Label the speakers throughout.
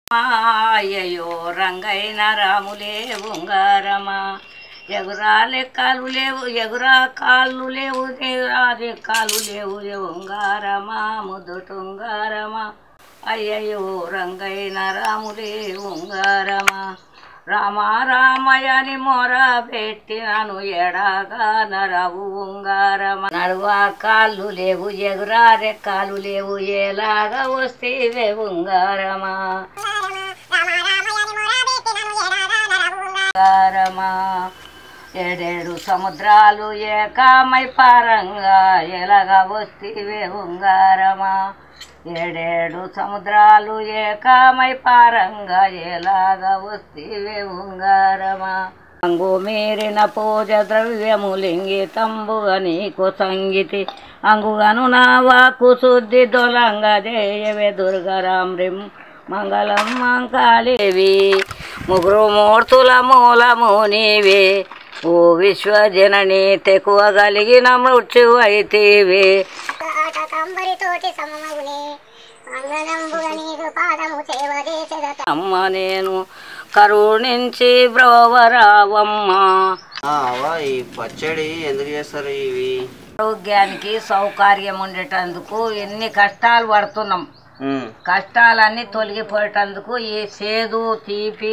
Speaker 1: అయ్యయ్యో రంగైన రాములే ఉంగారమా ఎగురా లెక్కలు లేవు ఎగురా కాళ్ళు లేవు ఎగురా రెక్కలు లేవు ఉంగారమా ముద్దుటుంగారమా అయ్యయ్యో రంగైన రాములే ఉంగారమా రామ రామయని మొర పెట్టినను ఎడాగా నరవు ఉంగారమ నడువా కాళ్ళు లేవు ఎగురా రెక్కలు లేవు ఎలాగా వస్తేవే ఉంగారమా ఉంగారమా ఏడేడు సముద్రాలు ఏకామై పారంగా ఎలాగా వస్తేవే ఉంగారమా ఏడేడు సముద్రాలు ఏకామై పారంగా ఎలాగా వస్తేవే ఉంగారమా అంగు మీరిన పూజ ద్రవ్యము లింగితంబుగా నీకు సంగీతి అంగుగను నా వాకు శుద్ధి దొలంగ జయవే దుర్గరామ్రిం మంగళం మంకాళేవి ముగ్గురు మూర్తుల మూలము నీవే ఓ విశ్వజనని తెకువ కలిగిన మృత్యు అయితేవే
Speaker 2: కంబరితోటి సమమగునే అంగనంబుగా నీకు పాదము సేవ చేసేదట
Speaker 1: అమ్మ నేను కరుణించి బ్రోవరావమ్మ
Speaker 3: ఆ, అవ్వ ఈ పచ్చడి ఎందుకు చేస్తారు ఇవి
Speaker 1: ఆరోగ్యానికి సౌకర్యం ఉండేటందుకు ఎన్ని కష్టాలు పడుతున్నాం
Speaker 3: ఉమ్,
Speaker 1: కష్టాలన్నీ తొలగిపోయేటందుకు ఈ సేదు తీపి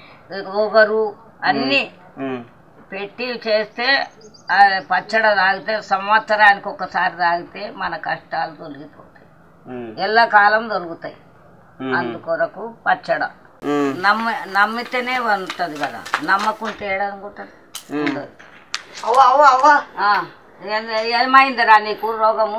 Speaker 1: ఒగరు అన్నీ
Speaker 3: ఉమ్,
Speaker 1: పెట్టి చేస్తే ఆ పచ్చడి తాగితే సంవత్సరానికి ఒకసారి తాగితే మన కష్టాలు తొలగిపోతాయి
Speaker 3: ఉమ్,
Speaker 1: ఎల్లకాలం దొరుకుతాయి
Speaker 3: ఉమ్,
Speaker 1: అందుకొరకు పచ్చడ
Speaker 3: ఉమ్,
Speaker 1: నమ్మ నమ్మితేనే ఉంటుంది కదా నమ్మకుంటే ఏడనుకుంటుంది
Speaker 3: ఉమ్.
Speaker 4: అవ్వ అవ్వ అవ్వ
Speaker 1: ఆ, ఏ- ఏమైందిరా నీకు రోగము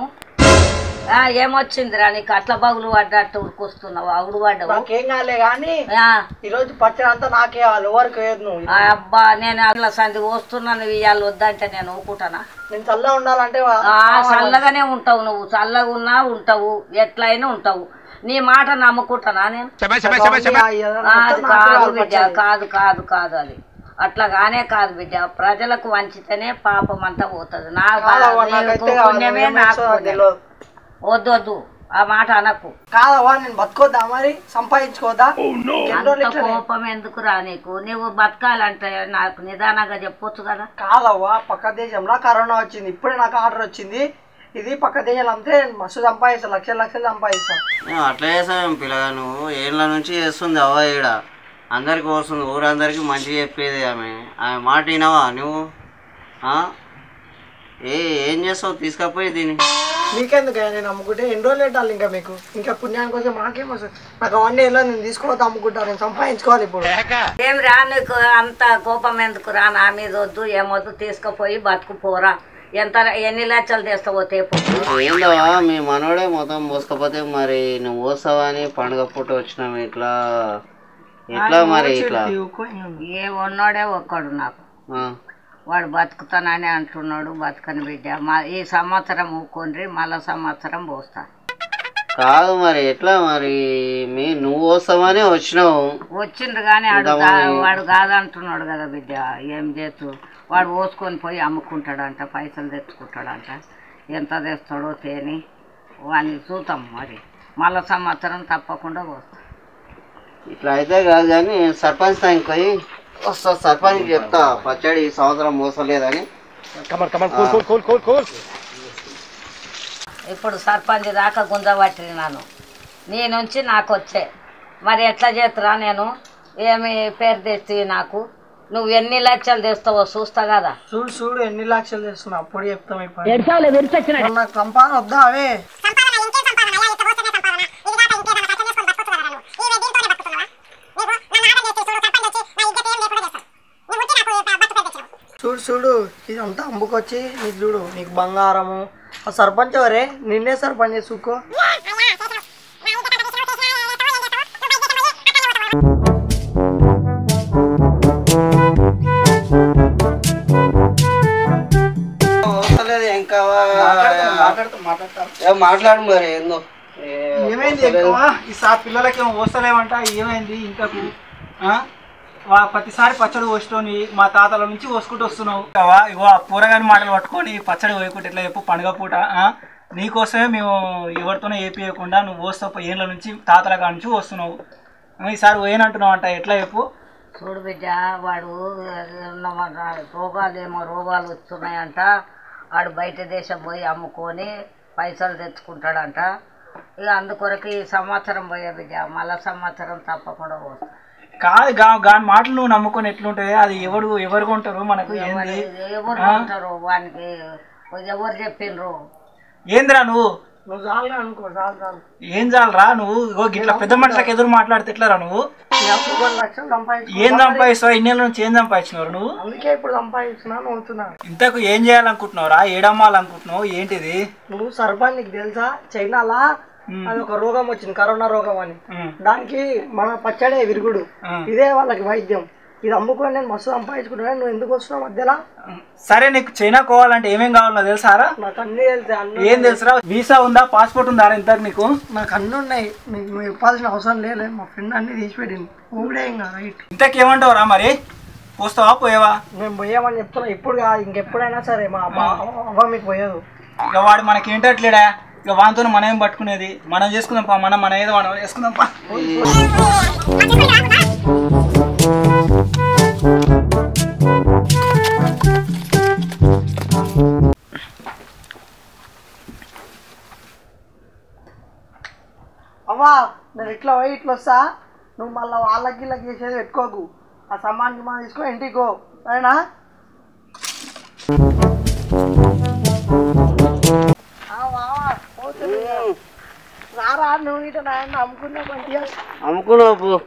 Speaker 1: ఆ, ఏమొచ్చిందిరా నీకు అట్ల బగులు పడ్డట్టు ఉరుకొస్తున్నావు అవుడు పడ్డావు
Speaker 4: నాకేం కాలే కానీ
Speaker 1: ఆ,
Speaker 4: ఈ రోజు పచ్చడి అంతా నాకే వాళ్ళు ఎవరికి వేయదు నువ్వు
Speaker 1: ఆ, అబ్బా నేను అట్లా సంది వస్తున్నాను ఇవాళ వద్దంటే నేను ఊకుంటానా
Speaker 4: నేను చల్లగా ఉండాలంటే వా-
Speaker 1: ఆ, చల్లగానే ఉంటావు నువ్వు చల్లగా ఉన్నా ఉంటావు ఎట్లయినా ఉంటావు నీ మాట నమ్ముకుంటానా నేను
Speaker 4: అవన్నీ ఆ
Speaker 1: ఆ, అది
Speaker 4: మొత్తం నాకే
Speaker 1: కాదు
Speaker 4: వాళ్ళు
Speaker 1: బిడ్డ
Speaker 4: పచ్చడి.
Speaker 1: కాదు కాదు కాదు అది అట్లాగానే కాదు బిడ్డ ప్రజలకు వంచితేనే పాపం అంతా పోతుంది నా
Speaker 4: కాదవ్వ,
Speaker 1: నీకు
Speaker 4: నాకైతే కాదు,
Speaker 1: పుణ్యమే
Speaker 4: నువ్వేం
Speaker 1: నాకు
Speaker 4: చేస్తావో
Speaker 1: పుణ్యం.
Speaker 4: తెలియదు.
Speaker 1: వద్దు వద్దు ఆ మాట అనకు
Speaker 4: కాదవ్వా నేను బతుకోద్దా మరి సంపాదించుకోద్దా ఎన్ని రోజులు
Speaker 1: అంత
Speaker 4: ఇట్లనే?
Speaker 1: కోపం ఎందుకు రా నీకు నువ్వు బతకాలంటే నాకు నిదానంగా చెప్పొచ్చు కదా
Speaker 4: కాదవ్వా పక్క దేశంలో కరోనా వచ్చింది ఇప్పుడే నాకు ఆర్డర్ వచ్చింది ఇది పక్క దేశాలు అమ్మితే మస్తు సంపాదిస్తాను లక్షలు లక్షలు సంపాదిస్తాను
Speaker 3: మేము అట్లా చేసాం పిల్లగా నువ్వు ఏళ్ళ నుంచి చేస్తుంది అవ్వ ఈడ అందరికి వస్తుంది ఊరందరికి మంచి చెప్పేది ఆమె ఆమె మాట వినవా నువ్వు ఆ? ఏ ఏం చేస్తావు తీసుకపోయి దీన్ని
Speaker 4: మీకెందుకు నేను అమ్ముకుంటే ఎన్ని రోజులు పెట్టాలి ఇంకా మీకు ఇంకా పుణ్యానికి వస్తే మాకేం వస్తుంది నాకు అవన్నీ ఎలా నేను తీసుకోవద్దు అమ్ముకుంటాను నేను సంపాదించుకోవాలి ఇప్పుడు
Speaker 1: ఏం రా నీకు అంత కోపం ఎందుకు రా నా మీద వద్దు ఏమొద్దు తీసుకుపోయి బతుకుపోరా ఎంత ఎన్ని లక్షలు తెస్తావో తేపు
Speaker 3: ఏందవా మీ మనోడే మొత్తం మోసుకపోతే మరి నువ్వు మోస్తావా అని పండుగ పూట వచ్చినాం ఇట్లా ఎట్లా మరి ఇట్లా
Speaker 1: ఏ ఉన్నోడే ఒక్కడు నాకు
Speaker 3: ఆ,
Speaker 1: వాడు బతుకుతానని అంటున్నాడు బతకని బిడ్డ మా ఈ సంవత్సరం ఊక్కొండ్రి మళ్ళా సంవత్సరం పోస్తా
Speaker 3: కాదు మరి ఎట్లా మరి మీ నువ్వు వస్తావని వచ్చినావు
Speaker 1: వచ్చిండ్రు కానీ ఆడు కా- వాడు కాదంటున్నాడు కదా బిడ్డ ఏం చేస్తూ వాడు పోసుకొని పోయి అమ్ముకుంటాడంట పైసలు తెచ్చుకుంటాడంట ఎంత తెస్తాడో తేని వాడిని చూద్దాం మరి మళ్ళా సంవత్సరం తప్పకుండా పోస్తాం
Speaker 3: ఇట్లా అయితే కాదు కానీ సర్పంచ్ తానికి పోయి వస్తా సర్పంచ్ చెప్తా పచ్చడి ఈ సంవత్సరం మోసలేదని
Speaker 1: ఇప్పుడు సర్పంచ్ దాకా గుంజబట్టినాను నీ నుంచి నాకు వచ్చే మరి ఎట్లా చేస్తురా నేను ఏమి పేరు తెచ్చి నాకు నువ్వు ఎన్ని లక్షలు తెస్తావో చూస్తా కదా
Speaker 4: చూడు చూడు ఎన్ని లక్షలు చేస్తున్నా అప్పుడు చెప్తాం ఇప్పుడు నాకు సంపాదన వద్దా అవే
Speaker 2: సంపాదన ఇంకేం సంపాదన అయ్యా ఇట్లా పోస్తేనే సంపాదన ఇది కాక ఇంకేదైనా కష్టం చేసుకొని బతుకుతున్నారా నువ్వు ఇవి దీంతోనే బతుకుతున్నావా నీకు నన్ను ఆర్డర్ చేస్తే చూడు సర్పంచ్ వచ్చి నా ఇజ్జత్ ఏం లేకుండా చేస్తాడు నువ్వు వచ్చి నాకు బతుకు తెచ్చినావు
Speaker 4: చూడు చూడు ఇదంతా అమ్ముకొచ్చి నీకు చూడు నీకు బంగారము ఆ సర్పంచ్ ఎవరే నిన్నే సర్పంచ్ చూకో
Speaker 2: అయ్యా చేసినావు నా ఇంజత్ అంతా చేసినావు చేసినా ఏం చేస్తావు ఏం చేస్తావు నువ్వు బయట చేసినావు పక్కనే పోతావా
Speaker 3: వస్తలేదు ఇంకా
Speaker 4: మాట్లాడతా మాట్లాడతా
Speaker 3: ఏ మాట్లాడు మరి ఏందో ఏ-
Speaker 4: ఏమైంది ఎక్కువ ఈ సా పిల్లలకి ఏమో పోస్తలేమంట ఏమైంది ఇంకకు ఆ? వా ప్రతిసారి పచ్చడి పోసుకొని మా తాతల నుంచి పోసుకుంటూ వస్తున్నావు కావా ఇగో ఆ పూరగాని మాటలు పట్టుకొని పచ్చడి పోయకుంటే ఎట్లా చెప్పు పండుగ పూట ఆ? నీకోసమే మేము ఎవరితోనే ఏపీయకుండా నువ్వు పోస్తావు ఏళ్ళ నుంచి తాతల కాడ నుంచి వస్తున్నావు ఈసారి పోయినంటున్నావు అంట ఎట్లా చెప్పు
Speaker 1: చూడు బిడ్డ వాడు ఉన్న మన రోగాలు ఏమో రోగాలు వస్తున్నాయంట వాడు బయట దేశం పోయి అమ్ముకొని పైసలు తెచ్చుకుంటాడంట ఇక అందుకొరకు ఈ సంవత్సరం పోయే బిడ్డ మళ్ళా సంవత్సరం తప్పకుండా పోతా
Speaker 4: కాదు గా గాని మాటలు నువ్వు నమ్ముకొని ఎట్లుంటుంది అది ఎవరు ఎవరు కొంటారు మనకు ఏంది
Speaker 1: ఎవరు ఉంటారు వానికి ఎవరు చెప్పిండ్రు
Speaker 4: ఏందిరా నువ్వు
Speaker 5: నువ్వు చాలు అనుకో చాలు చాలు
Speaker 4: ఏం చాలరా నువ్వు ఇగో గిట్ల పెద్ద మనుషులకు ఎదురు మాట్లాడితే ఎట్లరా నువ్వు
Speaker 5: ఈ అప్పుడు కొన్ని లక్షలు సంపాదించు
Speaker 4: ఏం సంపాదిస్తావు ఇన్నేళ్ళ నుంచి ఏం సంపాదించినారు నువ్వు
Speaker 5: అందుకే ఇప్పుడు సంపాదించినా నవ్వుతున్నా
Speaker 4: ఇంతకు ఏం చేయాలనుకుంటున్నావురా ఏడమ్మాలనుకుంటున్నావు ఏంటిది
Speaker 5: నువ్వు సర్పంచ్ నీకు తెలుసా చైనాలా అది ఒక రోగం వచ్చింది కరోనా రోగం అని
Speaker 4: ఉమ్,
Speaker 5: దానికి మన పచ్చడే విరుగుడు
Speaker 4: ఉమ్.
Speaker 5: ఇదే వాళ్ళకి వైద్యం ఇది అమ్ముకొని నేను మస్తు సంపాదించుకుంటున్నాను నువ్వు ఎందుకు వస్తున్నావు మధ్యలో
Speaker 4: సరే నీకు చైనా పోవాలంటే ఏమేం కావాలో తెలుసారా
Speaker 5: నాకు అన్ని తెలుసు అన్ని
Speaker 4: ఏం తెలుసురా వీసా ఉందా పాస్పోర్ట్ ఉందా ఇంతకు నీకు
Speaker 5: నాకు అన్ని ఉన్నాయి నీకు నువ్వు చెప్పాల్సిన అవసరం లేదు మా ఫ్రెండ్ అన్ని తీసిపెట్టింది ఊడే ఇంకా రైట్
Speaker 4: ఇంతకు ఏమంటావురా మరి పోస్తావా పోయావా
Speaker 5: మేము పోయామని చెప్తున్నా ఇప్పుడు కాదు ఇంకెప్పుడైనా సరే మా అమ్మ అవ్వ మీకు పోయేది
Speaker 4: ఇక వాడు మనకి ఏంటట్లేడా ఇక వానితో మనం ఏం పట్టుకునేది మనం చేసుకుందాం పా మనం మన ఏదో మనం చేసుకుందాం పా
Speaker 5: అవ్వా నేను ఇట్లా పోయి ఇట్లా వస్తా నువ్వు మళ్ళీ వాళ్ళకి ఇలా చేసేది పెట్టుకోకు ఆ సమాన్ గిమాన్ తీసుకొని ఇంటికి పో సరేనా ఆ మావా, పోతుంది ఇక. రారా నువ్వు ఇట నాయన అమ్ముకున్నా మంచిగా
Speaker 3: అమ్ముకున్నావు పో.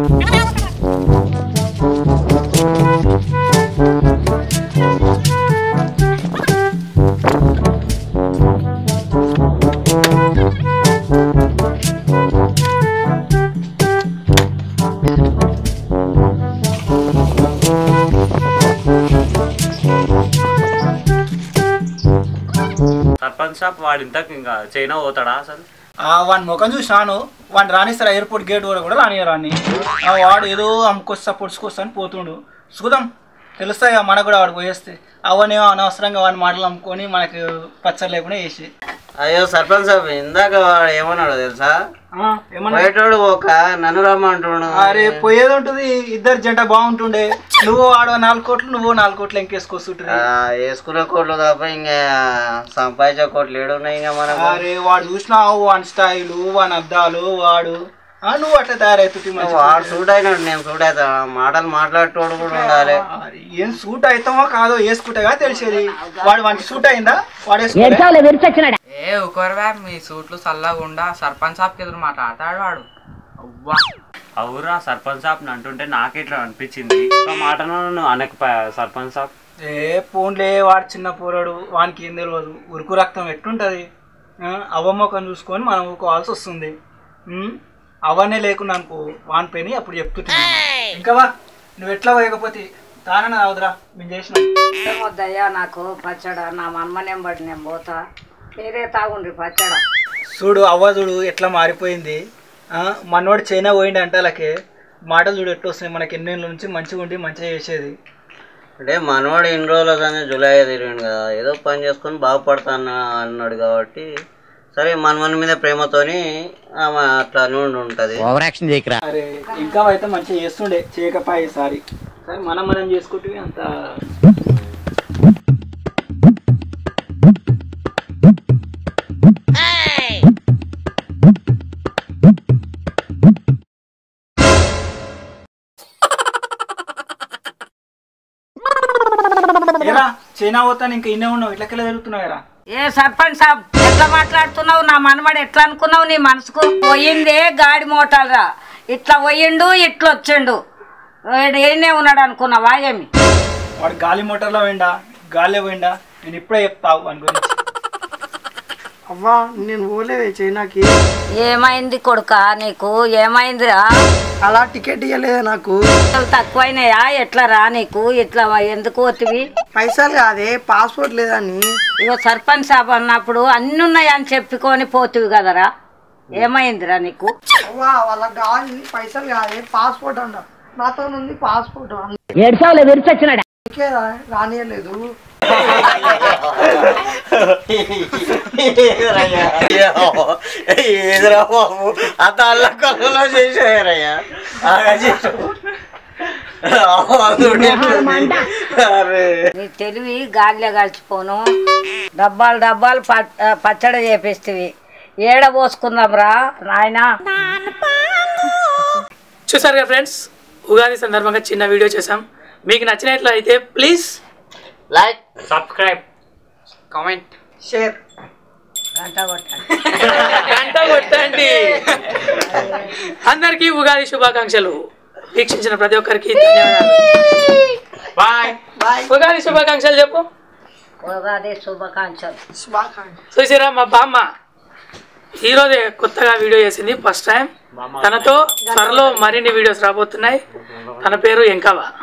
Speaker 6: సర్పంచ్ షాప్ వాడు ఇంతకు ఇంకా చైనా పోతాడా అసలు
Speaker 4: ఆ వాని ముఖం చూసినాను వాడిని రానిస్తారు ఎయిర్పోర్ట్ గేట్ వరకు కూడా రానియరు రాని ఆ వాడు ఏదో అమ్ముకొస్తా పొడుచుకొస్తా అని పోతుండు చూద్దాం తెలుస్తాయి కదా మనకు కూడా వాడు పోయేస్తే అవనేమో అనవసరంగా వాడి మాటలు అమ్ముకొని మనకు పచ్చడి లేకుండా వేసి
Speaker 3: అయ్యో సర్పంచ్ సాబ్ ఇందాక వాడు ఏమన్నాడు తెలుసా
Speaker 4: ఆ, ఏమన్నా
Speaker 3: బయటోడు ఒక నన్ను రమ్మంటున్నాడు
Speaker 4: అరే పోయేది ఉంటుంది ఇద్దరు జంట బాగుంటుండే నువ్వు ఆడో నాలుగు కోట్లు నువ్వు నాలుగు కోట్లు ఎంకేసుకొస్తుంటుంది
Speaker 3: ఆ, వేసుకునే కోట్లు తప్ప ఇంకా సంపాదించే కోట్లు ఏడున్నాయి ఇంకా మనం
Speaker 4: అరే వాడు చూసినావు వాని స్టైలు వాని అద్దాలు వాడు ఆ, నువ్వు అట్లా తయారైతుంది
Speaker 3: వాడు సూట్ అయినాడు నేను సూట్ అవుతా మాటలు మాట్లాడేటోడు కూడా ఉండాలి
Speaker 4: ఏం సూట్ అవుతామో కాదో వేసుకుంటా తెలిసేది వాడు వానికి సూట్ అయిందా వాడు వేసుకోలే?
Speaker 7: ఏ ఒకరువా మీ సూట్లు చల్లకుండా సర్పంచ్ షాప్కి ఎదురు మాట్లాడతాడు వాడు అవ్వా
Speaker 6: అవురా సర్పంచ్ షాప్ అంటుంటే నాకే ఇట్లా అనిపించింది ఆ మాటను నువ్వు అనక సర్పంచ్ షాప్
Speaker 4: ఏ పోన్లే వాడు చిన్న పోరాడు వానికి ఏం తెలియదు ఉరుకు రక్తం ఎట్టుంటది ఆ, అవ్వమ్మకం చూసుకొని మనం ఊరుకోవాల్సి వస్తుంది ఉమ్, అవన్నీ లేకుండా అనుకో వాని పని అప్పుడు చెప్తుంటా ఇంకా వా నువ్వు ఎట్లా పోయకపోతే తానని అవుదురా మేము చేసినాం
Speaker 1: ఏమొద్దయ్యా నాకు పచ్చడ నా మన్మనేం బట్టి నేను పోతా మీరే తాగుండ్రి పచ్చడ
Speaker 4: చూడు అవ్వ చూడు ఎట్లా మారిపోయింది ఆ, మనోడు చైనా పోయిండు అంటే అలాగే మాటలు చూడు ఎట్లా వస్తున్నాయి మనకి ఎన్నేళ్ళ నుంచి మంచిగా ఉండి మంచిగా చేసేది
Speaker 3: అంటే మనవాడు ఇన్ని రోజులు కానీ జూలై తిరిగిండు కదా ఏదో పని చేసుకొని బాగుపడతాను అన్నాడు కాబట్టి సరే మనమని మీద ప్రేమతోని ఆమె అట్లా నుండి ఉంటుంది
Speaker 4: అరే ఇంకా అయితే మంచిగా చేస్తుండే చేయకపోయే ఈసారి సరే మనం మనం చేసుకుంటే అంత ఏరా చైనా పోతాను ఇంకా ఇన్నే ఉన్నావు ఇట్లకెళ్ళి తిరుగుతున్నావు ఏరా
Speaker 1: ఏ సర్పంచ్ సాబ్ ఎట్లా మాట్లాడుతున్నావు నా మనవడు ఎట్లా అనుకున్నావు నీ మనసుకు పోయిందే గాడి మోటార్రా ఇట్లా పోయిండు ఇట్లా వచ్చిండు వీడు ఏనే ఉన్నాడు అనుకున్నావా ఏమి
Speaker 4: వాడు గాలి మోటార్లో పోయిండా గాలిలో పోయిండా నేను ఇప్పుడే చెప్తావు వాని గురించి
Speaker 5: అవ్వా నేను పోలేదే చైనాకి
Speaker 1: ఏమైంది కొడుక నీకు ఏమైందిరా
Speaker 5: అలా టికెట్ ఇవ్వలేదే నాకు
Speaker 1: పైసలు తక్కువైనాయా ఎట్లా రా నీకు ఇట్లా ఎందుకు పోతివి
Speaker 5: పైసలు కాదే పాస్పోర్ట్ లేదని
Speaker 1: ఇగో సర్పంచ్ సాబ్ అన్నప్పుడు అన్ని ఉన్నాయని చెప్పుకొని పోతివి కదరా ఏమైందిరా నీకు
Speaker 5: అవ్వా వాళ్ళకి కావాలి పైసలు కాదే పాస్పోర్ట్ అంట నాతో ఉంది పాస్పోర్ట్ అందుకే రా- రానియలేదు
Speaker 3: ఏదిరా బాబు అంత అల్ల కళ్ళలో చేసేయరయ్యా అరే
Speaker 1: నీ తెలివి గాలిలో కలిసిపోను డబ్బాలు డబ్బాలు ప- ఆ, పచ్చడి చేపిస్తేవి ఏడ పోసుకుందాంరా నాయనా
Speaker 8: చూసారు కదా ఫ్రెండ్స్ ఉగాది సందర్భంగా చిన్న వీడియో చేసాం మీకు నచ్చినట్లయితే please
Speaker 3: like
Speaker 6: subscribe
Speaker 7: comment
Speaker 5: share
Speaker 1: గంట కొట్టండి
Speaker 8: గంట కొట్టండి అందరికీ ఉగాది శుభాకాంక్షలు వీక్షించిన ప్రతి ఒక్కరికి ధన్యవాదాలు
Speaker 6: బాయ్
Speaker 5: బాయ్
Speaker 8: ఉగాది శుభాకాంక్షలు చెప్పు
Speaker 1: ఉగాది శుభాకాంక్షలు
Speaker 5: శుభాకాంక్ష
Speaker 8: చూసారా మా బామ్మ ఈరోజే కొత్తగా వీడియో చేసింది ఫస్ట్ టైం తనతో త్వరలో మరిన్ని వీడియోస్ రాబోతున్నాయి తన పేరు ఎంకవా